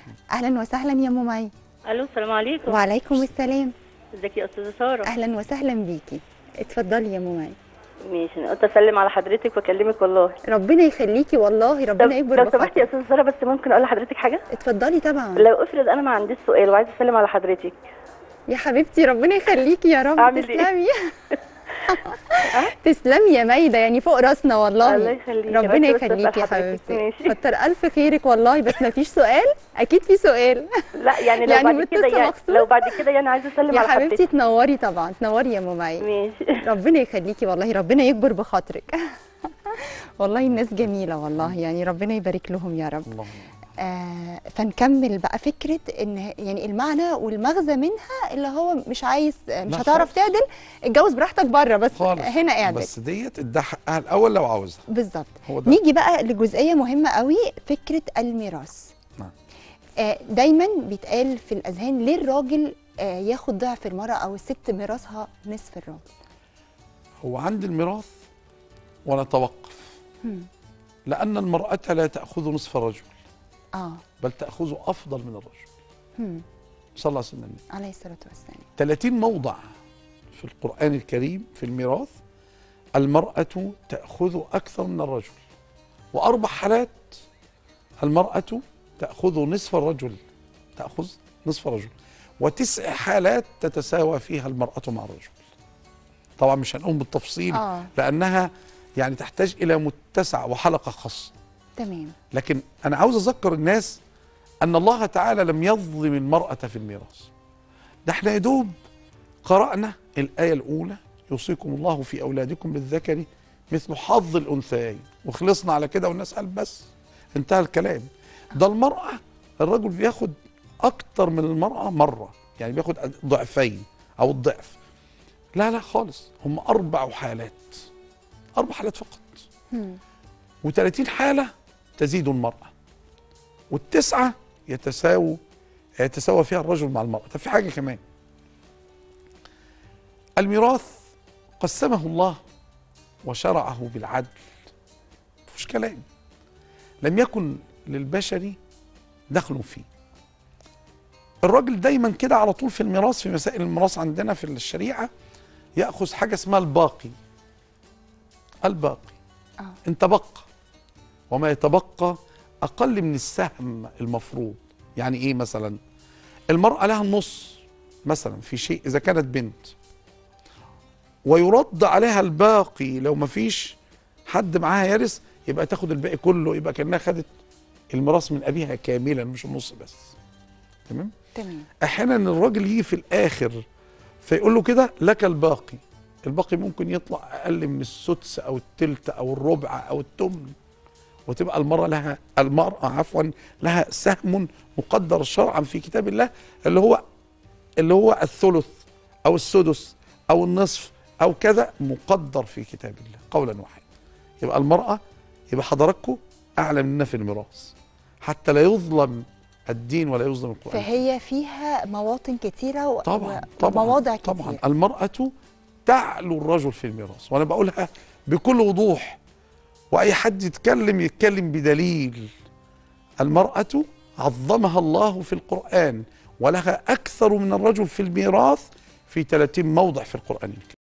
اهلا وسهلا يا ام مي الو السلام عليكم وعليكم السلام ازيك يا استاذه ساره اهلا وسهلا بيكي اتفضلي يا ام مي ماشي انا قلت اسلم على حضرتك واكلمك والله ربنا يخليكي والله طب ربنا يكبر لو بخاطرك. سمحتي يا استاذه ساره بس ممكن اقول لحضرتك حاجه اتفضلي طبعا لو افرض انا ما عنديش سؤال وعايزه اسلم على حضرتك يا حبيبتي ربنا يخليكي يا رب أعمل إيه؟ تسلمي تسلمي يا ميدة يعني فوق راسنا والله الله يخليكي. ربنا بس بس يخليكي يا لحضرتك. حبيبتي ماشي. كتر الف خيرك والله بس ما فيش سؤال اكيد في سؤال لا يعني لو يعني بعد كده متصلة يعني مخصوص؟ لو بعد كده يعني عايزه اسلم يا على حبيبتي حضرتك تنوري طبعا تنوري يا ماما ماشي ربنا يخليكي والله ربنا يكبر بخاطرك والله الناس جميلة والله يعني ربنا يبارك لهم يا رب اللهم آه فنكمل بقى فكرة ان يعني المعنى والمغزى منها اللي هو مش عايز مش لا هتعرف خالص. تعدل اتجوز براحتك بره بس خالص هنا اعدل بس ديت ادها حقها الاول لو عاوزها بالظبط هو ده نيجي بقى لجزئية مهمة قوي فكرة الميراث نعم. آه دايما بيتقال في الأذهان ليه الراجل آه ياخد ضعف المرأة أو الست ميراثها نصف الراجل هو عند الميراث ونتوقف هم. لأن المرأة لا تأخذ نصف الرجل اه بل تأخذ أفضل من الرجل هم. صلى الله عليه وسلم عليه الصلاة والسلام 30 موضع في القرآن الكريم في الميراث المرأة تأخذ أكثر من الرجل وأربع حالات المرأة تأخذ نصف الرجل تأخذ نصف الرجل وتسع حالات تتساوى فيها المرأة مع الرجل طبعا مش هنقوم بالتفصيل اه لأنها يعني تحتاج إلى متسع وحلقة خاصة تمام لكن أنا عاوز أذكر الناس أن الله تعالى لم يظلم المرأة في الميراث ده احنا يا دوب قرأنا الآية الأولى يوصيكم الله في أولادكم بالذكر مثل حظ الأنثيين وخلصنا على كده والناس قال بس انتهى الكلام ده المرأة الرجل بياخد أكتر من المرأة مرة يعني بياخد ضعفين أو الضعف لا لا خالص هم أربع حالات أربع حالات فقط هم. و30 حالة تزيد المرأة والتسعة يتساووا يتساوى فيها الرجل مع المرأة طب في حاجة كمان الميراث قسمه الله وشرعه بالعدل مفيش كلام لم يكن للبشر دخل فيه الراجل دايما كده على طول في الميراث في مسائل الميراث عندنا في الشريعة يأخذ حاجة اسمها الباقي الباقي اه ان تبقى وما يتبقى اقل من السهم المفروض يعني ايه مثلا المراه لها النص مثلا في شيء اذا كانت بنت ويرد عليها الباقي لو ما فيش حد معاها يرث يبقى تاخد الباقي كله يبقى كانها خدت الميراث من ابيها كاملا مش النص بس تمام تمام احيانا الراجل يجي في الاخر فيقول له كده لك الباقي الباقي ممكن يطلع اقل من السدس او التلت او الربع او التمن وتبقى المرأة لها المرأة عفوا لها سهم مقدر شرعا في كتاب الله اللي هو اللي هو الثلث او السدس او النصف او كذا مقدر في كتاب الله قولا واحدا يبقى المرأة يبقى حضراتكم اعلى مننا في الميراث حتى لا يظلم الدين ولا يظلم القرآن فهي فيها مواطن كتيرة و... طبعا و- طبعا ومواضع كتير طبعا المرأة تعلو الرجل في الميراث وانا بقولها بكل وضوح واي حد يتكلم يتكلم بدليل المرأة عظمها الله في القرآن ولها أكثر من الرجل في الميراث في 30 موضع في القرآن الكريم